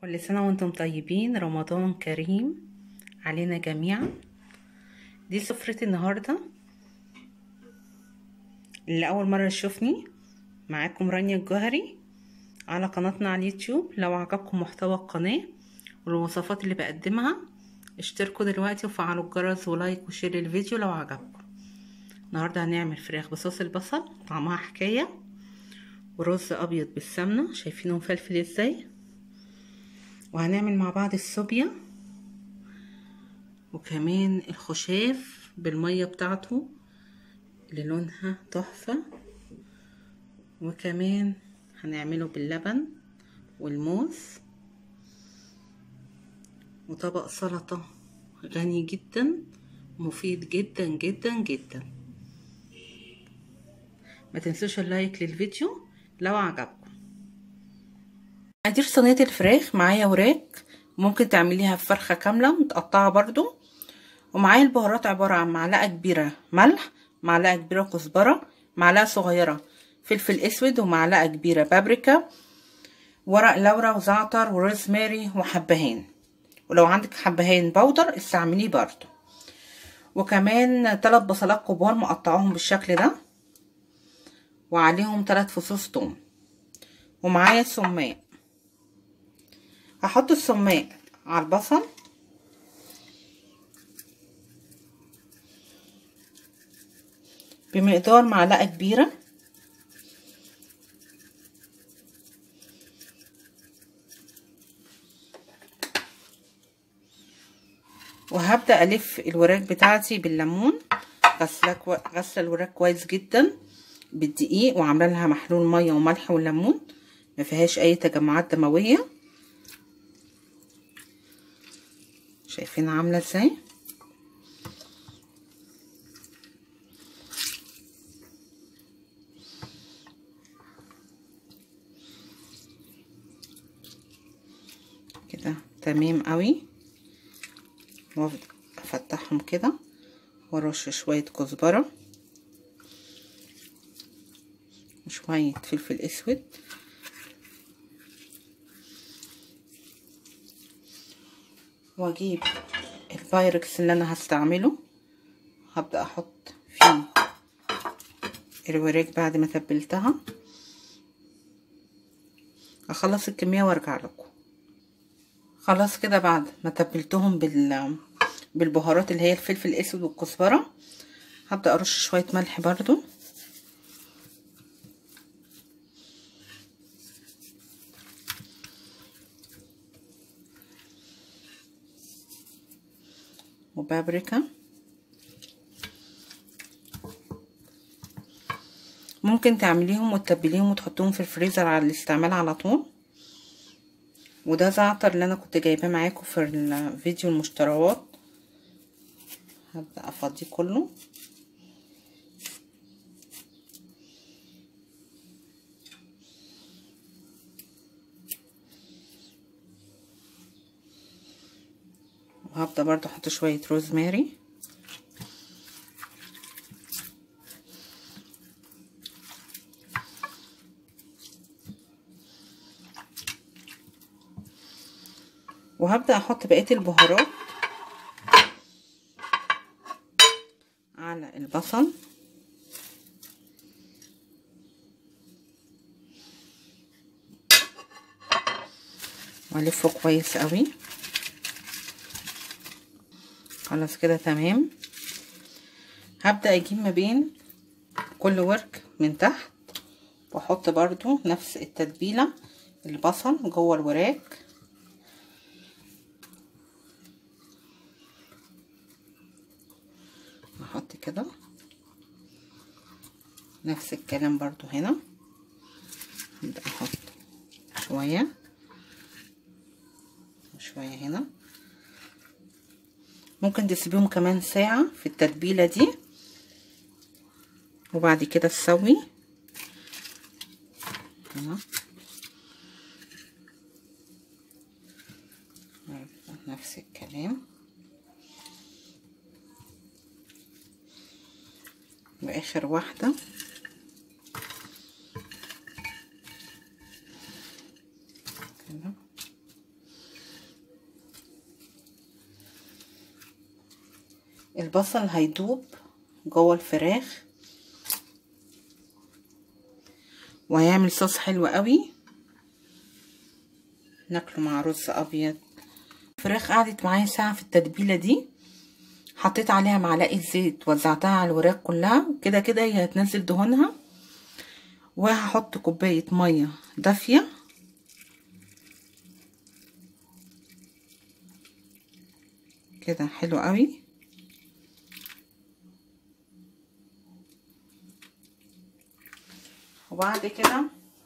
كل سنة وانتم طيبين رمضان كريم علينا جميعا دي سفرة النهاردة اللي أول مرة تشوفني معاكم رانيا الجوهري على قناتنا على اليوتيوب لو عجبكم محتوى القناة والوصفات اللي بقدمها اشتركوا دلوقتي وفعلوا الجرس ولايك وشير الفيديو لو عجبكم النهاردة هنعمل فراخ بصوص البصل طعمها حكاية ورز أبيض بالسمنة شايفينه مفلفل ازاي وهنعمل مع بعض الصوبيا وكمان الخشاف بالمية بتاعته اللي لونها تحفة وكمان هنعمله باللبن والموز وطبق سلطة غني جدا مفيد جدا جدا جدا ما تنسوش اللايك للفيديو لو عجبكم مقادير صينية الفراخ معايا وراك ممكن تعمليها في فرخة كاملة متقطعة برضو ومعايا البهارات عبارة عن معلقة كبيرة ملح معلقة كبيرة كزبرة معلقة صغيرة فلفل اسود ومعلقة كبيرة بابريكا ورق لورا وزعتر وروزماري وحبهان ولو عندك حبهان بودر استعمليه برضو وكمان تلات بصلات كبار مقطعوهم بالشكل ده وعليهم تلات فصوص توم ومعايا سماق هحط السماق على البصل بمقدار معلقة كبيرة وهبدأ ألف الوراك بتاعتي بالليمون غسله كو... غسله الوراك كويس جدا بالدقيق وعامله لها محلول ميه وملح وليمون ما فيهاش اي تجمعات دمويه شايفين عامله ازاي كده تمام قوي وافضل افتحهم كده وارش شويه كزبره وشويه فلفل اسود واجيب البايركس اللي انا هستعمله هبدا احط فيه الوراك بعد ما تبلتها اخلص الكميه وارجع لكم خلاص كده بعد ما تبلتهم بال بالبهارات اللي هي الفلفل الاسود والكزبره هبدا ارش شويه ملح برضو وبابريكا ممكن تعمليهم وتتبليهم وتحطوهم في الفريزر على الاستعمال على طول وده زعتر اللي انا كنت جايباه معاكم في الفيديو المشتروات هبدأ افضيه كله وهبدأ برضو احط شوية روزماري وهبدأ احط بقية البهارات على البصل والفه كويس قوي خلاص كده تمام هبدأ اجيب ما بين كل ورك من تحت واحط برضو نفس التتبيلة البصل جوه الوراك احط كده نفس الكلام برضو هنا هبدأ احط شوية وشوية هنا ممكن تسيبيهم كمان ساعة في التتبيلة دي وبعد كده تسوي هنا نفس الكلام واخر واحدة كده البصل هيدوب جوه الفراخ وهيعمل صوص حلو قوي ناكله مع رز ابيض الفراخ قعدت معايا ساعه في التتبيله دي حطيت عليها معلقه زيت وزعتها على الوراك كلها وكده كده هي هتنزل دهونها وهحط كوبايه ميه دافيه كده حلو قوي وبعد كده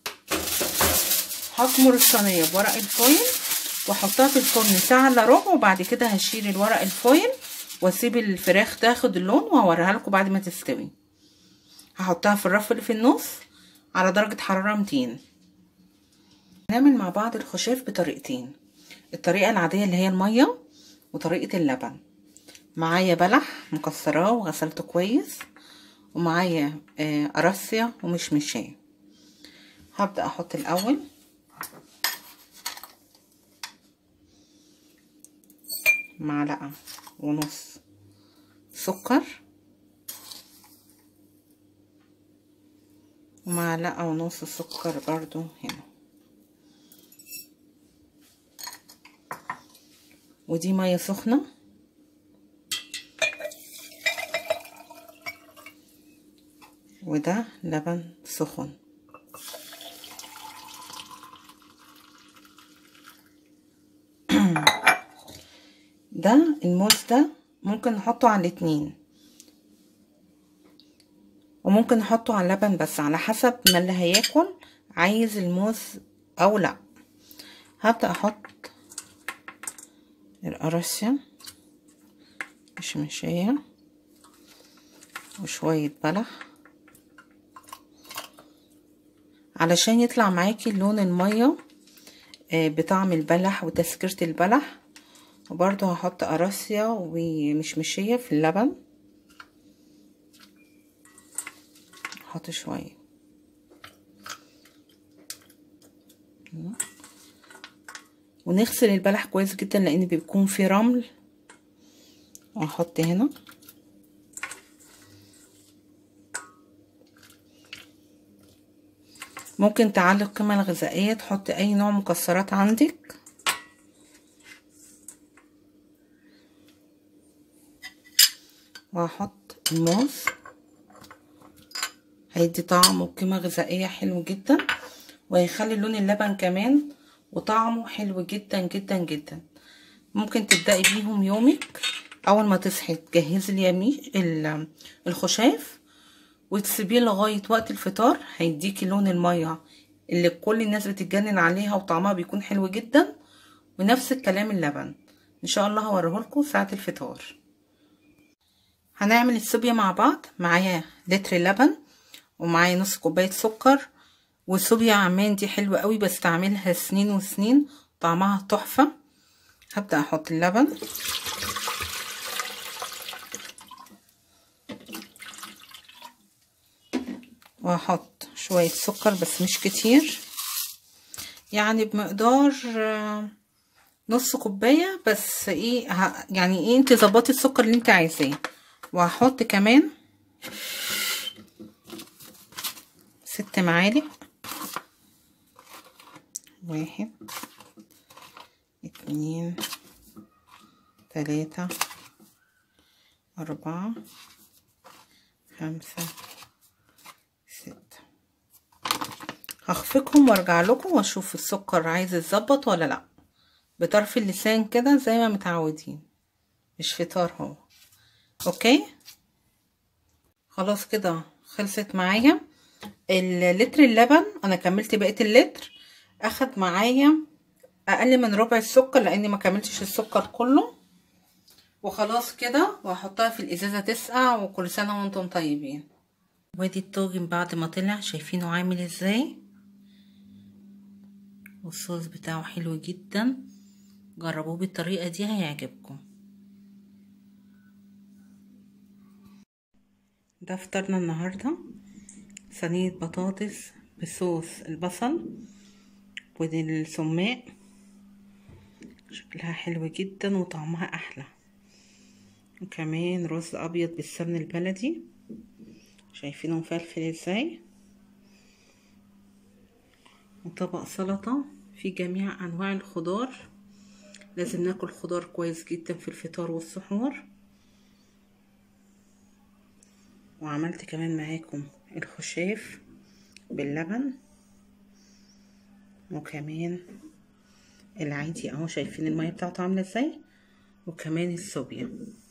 هكمر الصينيه بورق الفويل واحطها في الفرن ساعه الا ربع وبعد كده هشيل الورق الفويل واسيب الفراخ تاخد اللون وهوريها لكم بعد ما تستوي هحطها في الرف اللي في النص على درجه حراره 200 هنعمل مع بعض الخشاف بطريقتين الطريقه العاديه اللي هي الميه وطريقه اللبن معايا بلح مكسراه وغسلته كويس ومعايا آه قراصية ومشمشية هبدأ احط الاول معلقة ونص سكر ومعلقة ونص سكر برضو هنا ودي مية سخنة وده لبن سخن ده الموز ده ممكن نحطه على الاتنين وممكن نحطه على اللبن بس على حسب ما اللي هياكل عايز الموز او لا هبدأ احط القراصية مشمشية وشوية بلح علشان يطلع معاكي لون المية بطعم البلح وتسكيرة البلح وبرضو هحط قراصية ومشمشية في اللبن هحط شوية ونغسل البلح كويس جدا لان بيكون فيه رمل واحط هنا ممكن تعلي القيمة الغذائية تحط اي نوع مكسرات عندك وهحط الموز هيدي طعم وقيمة غذائية حلو جدا وهيخلي لون اللبن كمان وطعمه حلو جدا جدا جدا ممكن تبدأي بيهم يومك اول ما تصحي تجهزي اليمين الخشاف وتسيبيه لغاية وقت الفطار هيديكي لون المية اللي كل الناس بتتجنن عليها وطعمها بيكون حلو جدا ونفس الكلام اللبن ان شاء الله هوريهولكوا ساعة الفطار هنعمل الصوبيا مع بعض معايا لتر لبن ومعايا نص كوباية سكر والصوبيا عمان دي حلوة قوي بستعملها سنين وسنين طعمها تحفة هبدأ احط اللبن وهحط شوية سكر بس مش كتير يعني بمقدار نص كوباية بس ايه يعني ايه انت ظبطي السكر اللي انت عايزاه وهحط كمان ست معالق واحد اتنين تلاتة أربعة خمسة ستة هخفقهم وارجع لكم واشوف السكر عايز يتظبط ولا لا بطرف اللسان كده زي ما متعودين مش فطار هو اوكي خلاص كده خلصت معايا اللتر اللبن انا كملت بقيه اللتر اخد معايا اقل من ربع السكر لاني ما كملتش السكر كله وخلاص كده وهحطها في الازازه تسقع وكل سنه وانتم طيبين وادي الطاجن بعد ما طلع شايفينه عامل ازاي والصوص بتاعه حلو جدا جربوه بالطريقه دي هيعجبكم ده فطرنا النهارده صينيه بطاطس بصوص البصل والسماق شكلها حلو جدا وطعمها احلى وكمان رز ابيض بالسمن البلدي شايفينه مفلفل ازاي وطبق سلطة فيه جميع انواع الخضار لازم ناكل خضار كويس جدا في الفطار والسحور وعملت كمان معاكم الخشاف باللبن وكمان العادي اهو شايفين المية بتاعته عاملة ازاي وكمان الصوبيا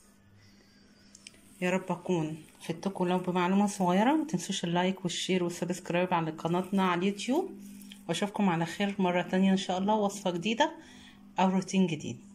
يا رب اكون فدتكم لو بمعلومة صغيرة متنسوش اللايك والشير والسبسكرايب على قناتنا على اليوتيوب واشوفكم على خير مرة تانية ان شاء الله وصفة جديدة او روتين جديد